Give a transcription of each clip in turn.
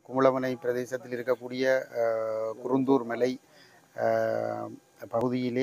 குமுளவனை பிரதேசத்தில் இருக்கக்கூடிய அஹ், குருந்தூர் மலை அஹ், பகுதியிலே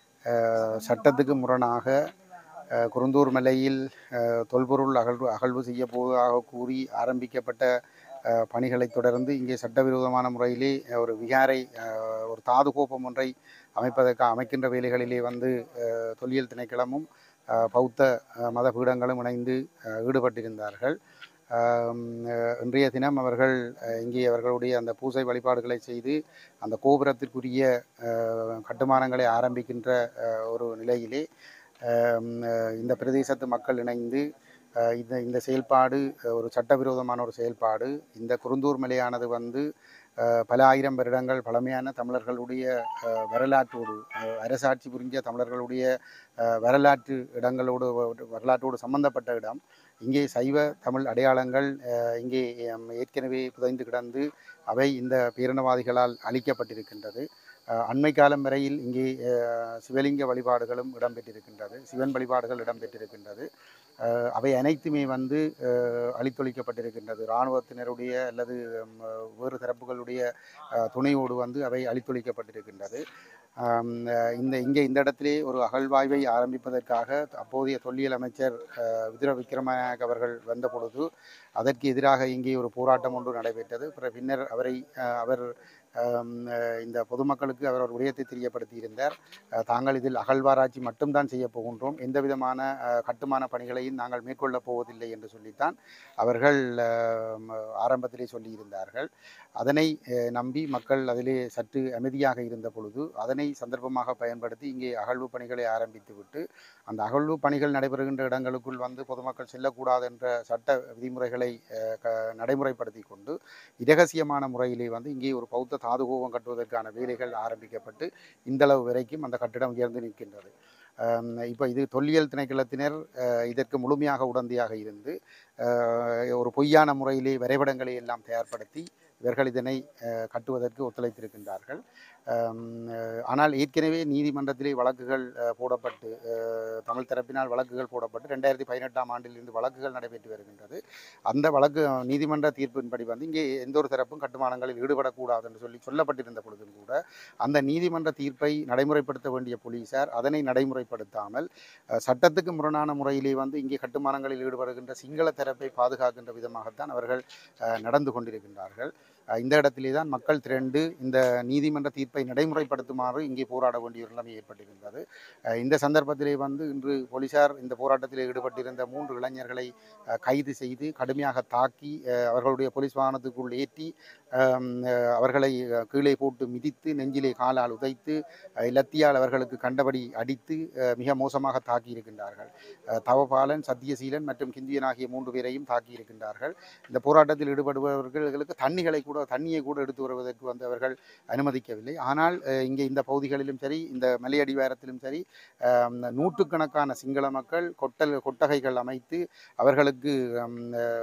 அஹ், சட்டத்துக்கு முரணாக அஹ், குருந்தூர் மலையில் அஹ், தொல்பொருள் அகழ்வு அகழ்வு செய்ய போவதாக கூறி ஆரம்பிக்கப்பட்ட அஹ், பணிகளைத் தொடர்ந்து இங்கே சட்டவிரோதமான முறையிலே ஒரு விகாரை அஹ், ஒரு தாது கோப்பம் ஒன்றை அமைப்பதற்கு அமைக்கின்ற வேலைகளிலே வந்து அஹ், தொல்லியல் திணைக்களமும் அஹ், பௌத்த அஹ், மத பீடங்களும் இணைந்து அஹ், ஈடுபட்டிருந்தார்கள் ஆம், அஹ், இன்றைய தினம் அவர்கள் அஹ், இங்கே அவர்களுடைய அந்த பூசை வழிபாடுகளை செய்து அந்த கோபுரத்திற்குரிய அஹ், கட்டுமானங்களை ஆரம்பிக்கின்ற அஹ், ஒரு நிலையிலே ஆம், அஹ், இந்த பிரதேசத்து மக்கள் இணைந்து அஹ், இந்த இந்த செயல்பாடு அஹ், ஒரு சட்டவிரோதமான ஒரு செயல்பாடு இந்த குருந்தூர் மலையானது வந்து அஹ், பல ஆயிரம் வருடங்கள் பழமையான தமிழர்களுடைய அஹ், வரலாற்றோடு அஹ், அரசாட்சி புரிஞ்ச தமிழர்களுடைய அஹ், வரலாற்று இடங்களோடு வரலாற்றோடு சம்பந்தப்பட்ட இடம் இங்கே சைவ தமிழ் அடையாளங்கள் அஹ், இங்கே ஹம், ஏற்கனவே புதைந்து கிடந்து அவை இந்த பேரினவாதிகளால் அழிக்கப்பட்டிருக்கின்றது அஹ், அண்மை காலம் வரையில் இங்கே அஹ், சிவலிங்க வழிபாடுகளும் இடம்பெற்றிருக்கின்றது சிவன் வழிபாடுகள் இடம்பெற்றிருக்கின்றது அஹ், அவை அனைத்துமே வந்து அஹ், அழித்தொழிக்கப்பட்டிருக்கின்றது இராணுவத்தினருடைய அல்லது ஹம், வேறு தரப்புகளுடைய அஹ், துணையோடு வந்து அவை அழித்தொழிக்கப்பட்டிருக்கின்றது ஆம், அஹ், இந்த இங்கே இந்த இடத்திலே ஒரு அகழ்வாய்வை ஆரம்பிப்பதற்காக அப்போதைய தொல்லியல் அமைச்சர் அஹ், விதுர விக்ரமநாயக் அவர்கள் வந்த பொழுது அதற்கு எதிராக இங்கே ஒரு போராட்டம் ஒன்று நடைபெற்றது பிற- பின்னர் அவரை அஹ், அவர் ஆம், அஹ், இந்த பொதுமக்களுக்கு அவர் ஒரு விடயத்தை தெரியப்படுத்தி இருந்தார் அஹ், தாங்கள் இதில் அகழ்வாராய்ச்சி மட்டும்தான் செய்ய போகின்றோம் எந்த விதமான அஹ், கட்டுமான பணிகளையும் நாங்கள் மேற்கொள்ளப் போவதில்லை என்று சொல்லித்தான் அவர்கள் ஆம், ஆரம்பத்திலே சொல்லியிருந்தார்கள் அதனை அஹ், நம்பி மக்கள் அதிலே சற்று அமைதியாக இருந்த பொழுது அதனை சந்தர்ப்பமாக பயன்படுத்தி இங்கே அகழ்வு பணிகளை ஆரம்பித்துவிட்டு அந்த அகழ்வு பணிகள் நடைபெறுகின்ற இடங்களுக்குள் வந்து பொதுமக்கள் செல்லக்கூடாது என்ற சட்ட விதிமுறைகளை அஹ், க- நடைமுறைப்படுத்தி கொண்டு இரகசியமான முறையிலே வந்து இங்கே ஒரு பௌத்த தாதுகோபம் கட்டுவதற்கான வேலைகள் ஆரம்பிக்கப்பட்டு இந்தளவு வரைக்கும் அந்த கட்டிடம் உயர்ந்து நிற்கின்றது இப்போ இது தொல்லியல் திணைக்களத்தினர் அஹ், இதற்கு முழுமையாக உடந்தையாக இருந்து அஹ், ஒரு பொய்யான முறையிலே வரைபடங்களை எல்லாம் தயார்படுத்தி இவர்கள் இதனை அஹ், கட்டுவதற்கு ஒத்துழைத்திருக்கின்றார்கள் ஆம், அஹ், ஆனால் ஏற்கனவே நீதிமன்றத்திலே வழக்குகள் அஹ், போடப்பட்டு அஹ், தமிழ் தரப்பினால் வழக்குகள் போடப்பட்டு ரெண்டாயிரத்தி பதினெட்டாம் ஆண்டிலிருந்து வழக்குகள் நடைபெற்று வருகின்றது அந்த வழக்கு அஹ், நீதிமன்ற தீர்ப்பின்படி வந்து இங்கே எந்த ஒரு தரப்பும் கட்டுமானங்களில் ஈடுபடக்கூடாது என்று சொல்லி சொல்லப்பட்டிருந்த பொழுதும் கூட அந்த நீதிமன்ற தீர்ப்பை நடைமுறைப்படுத்த வேண்டிய போலீசார் அதனை நடைமுறைப்படுத்தாமல் அஹ், சட்டத்துக்கு முரணான முறையிலே வந்து இங்கே கட்டுமானங்களில் ஈடுபடுகின்ற சிங்கள தரப்பை பாதுகாக்கின்ற விதமாகத்தான் அவர்கள் அஹ், நடந்து கொண்டிருக்கின்றார்கள் அஹ், இந்த இடத்திலே தான் மக்கள் திரண்டு இந்த நீதிமன்ற தீர்ப்பை நடைமுறைப்படுத்துமாறு இங்கே போராட வேண்டிய ஒரு நிலைமை ஏற்பட்டிருந்தது அஹ், இந்த சந்தர்ப்பத்திலே வந்து இன்று போலீசார் இந்த போராட்டத்தில் ஈடுபட்டிருந்த மூன்று இளைஞர்களை அஹ், கைது செய்து கடுமையாக தாக்கி அஹ், அவர்களுடைய போலீஸ் வாகனத்துக்குள் ஏற்றி ஆம், அஹ், அவர்களை அஹ், கீழே போட்டு மிதித்து நெஞ்சிலே காலால் உதைத்து அஹ், லத்தியால் அவர்களுக்கு கண்டபடி அடித்து அஹ், மிக மோசமாக தாக்கி இருக்கின்றார்கள் அஹ், தவபாலன் சத்தியசீலன் மற்றும் கிந்தியன் ஆகிய மூன்று பேரையும் தாக்கி இருக்கின்றார்கள் இந்த போராட்டத்தில் ஈடுபடுபவர்களுக்கு தண்ணிகளை கூட தண்ணியை கூட எடுத்து வருவதற்கு வந்து அவர்கள் அனுமதிக்கவில்லை ஆனால் அஹ், இங்கே இந்த பகுதிகளிலும் சரி இந்த மலையடிவாரத்திலும் சரி ஆம், நூற்றுக்கணக்கான சிங்கள மக்கள் கொட்டல் கொட்டகைகள் அமைத்து அவர்களுக்கு ஆம்,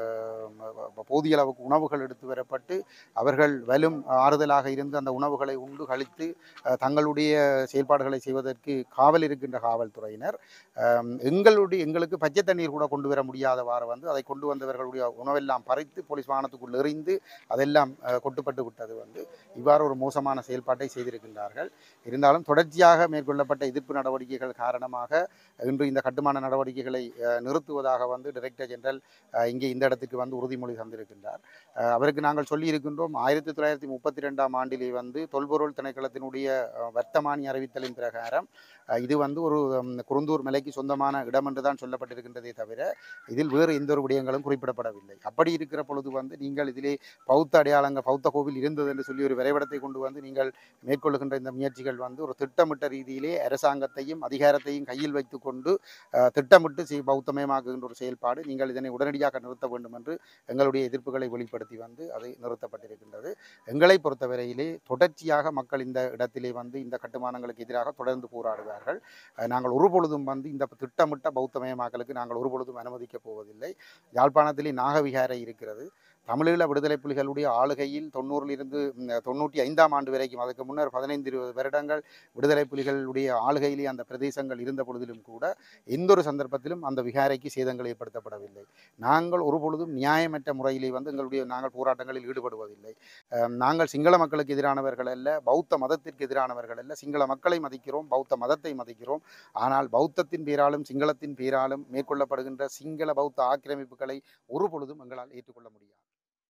அஹ், போதிய அளவுக்கு உணவுகள் எடுத்து வரப்பட்டு அவர்கள் வலும் ஆறுதலாக இருந்து அந்த உணவுகளை உண்டு கழித்து அஹ், தங்களுடைய செயல்பாடுகளை செய்வதற்கு காவல் இருக்கின்ற காவல்துறையினர் ஆம், எங்களுடைய எங்களுக்கு பச்சை தண்ணீர் கூட கொண்டு வர முடியாதவாறு வந்து அதை கொண்டு வந்தவர்களுடைய உணவெல்லாம் பறித்து போலீஸ் வாகனத்துக்குள் எறிந்து அதெல்லாம் அஹ், கொட்டுப்பட்டு விட்டது வந்து இவ்வாறு ஒரு மோசமான செயல்பாட்டை செய்திருக்கின்றார்கள் இருந்தாலும் தொடர்ச்சியாக மேற்கொள்ளப்பட்ட எதிர்ப்பு நடவடிக்கைகள் காரணமாக இன்று இந்த கட்டுமான நடவடிக்கைகளை அஹ், நிறுத்துவதாக வந்து டைரக்டர் ஜெனரல் அஹ், இங்கே இந்த இடத்துக்கு வந்து உறுதிமொழி தந்திருக்கின்றார் அஹ், அவருக்கு நாங்கள் சொல்லி இருக்கின்றோம் ஆயிரத்தி தொள்ளாயிரத்தி முப்பத்தி ரெண்டாம் ஆண்டிலே வந்து தொல்பொருள் திணைக்களத்தினுடைய அஹ், வர்த்தமானி அறிவித்தலின் பிரகாரம் அஹ், இது வந்து ஒரு ம், குருந்தூர் மலைக்கு சொந்தமான இடம் என்று தான் சொல்லப்பட்டிருக்கின்றதே தவிர இதில் வேறு எந்த ஒரு விடயங்களும் குறிப்பிடப்படவில்லை அப்படி இருக்கிற பொழுது வந்து நீங்கள் இதிலே பௌத்த அடையாளங்கள் பௌத்த கோவில் இருந்தது என்று சொல்லி ஒரு வரைபடத்தை கொண்டு வந்து நீங்கள் மேற்கொள்ளுகின்ற இந்த முயற்சிகள் வந்து ஒரு திட்டமிட்ட ரீதியிலே அரசாங்கத்தையும் அதிகாரத்தையும் கையில் வைத்துக்கொண்டு அஹ், திட்டமிட்டு செய் பௌத்தமயமாக்குகின்ற ஒரு செயல்பாடு நீங்கள் இதனை உடனடியாக நிறுத்த வேண்டும் என்று எங்களுடைய எதிர்ப்புகளை வெளிப்படுத்தி வந்து அது நிறுத்தப்பட்டிருக்கின்றது எங்களை பொறுத்தவரையிலே தொடர்ச்சியாக மக்கள் இந்த இடத்திலே வந்து இந்த கட்டுமானங்களுக்கு எதிராக தொடர்ந்து போராடுவார்கள் அஹ், நாங்கள் ஒரு பொழுதும் வந்து இந்த திட்டமிட்ட பௌத்தமயமாக்கலுக்கு நாங்கள் ஒரு பொழுதும் அனுமதிக்கப் போவதில்லை யாழ்ப்பாணத்திலே நாகவிகாரை இருக்கிறது தமிழீழ விடுதலை புலிகளுடைய ஆளுகையில் தொண்ணூறிலிருந்து ம், தொண்ணூற்றி ஐந்தாம் ஆண்டு வரைக்கும் அதுக்கு முன்னர் பதினைந்து இருபது வருடங்கள் விடுதலை புலிகளுடைய ஆளுகையிலே அந்த பிரதேசங்கள் இருந்த பொழுதிலும் கூட எந்த ஒரு சந்தர்ப்பத்திலும் அந்த விகாரைக்கு சேதங்கள் ஏற்படுத்தப்படவில்லை நாங்கள் ஒரு பொழுதும் நியாயமற்ற முறையிலே வந்து எங்களுடைய நாங்கள் போராட்டங்களில் ஈடுபடுவதில்லை அஹ், நாங்கள் சிங்கள மக்களுக்கு எதிரானவர்கள் அல்ல பௌத்த மதத்திற்கு எதிரானவர்கள் அல்ல சிங்கள மக்களை மதிக்கிறோம் பௌத்த மதத்தை மதிக்கிறோம் ஆனால் பௌத்தத்தின் பேராலும் சிங்களத்தின் பேராலும் மேற்கொள்ளப்படுகின்ற சிங்கள பௌத்த ஆக்கிரமிப்புகளை ஒரு பொழுதும் எங்களால் ஏற்றுக்கொள்ள முடியாது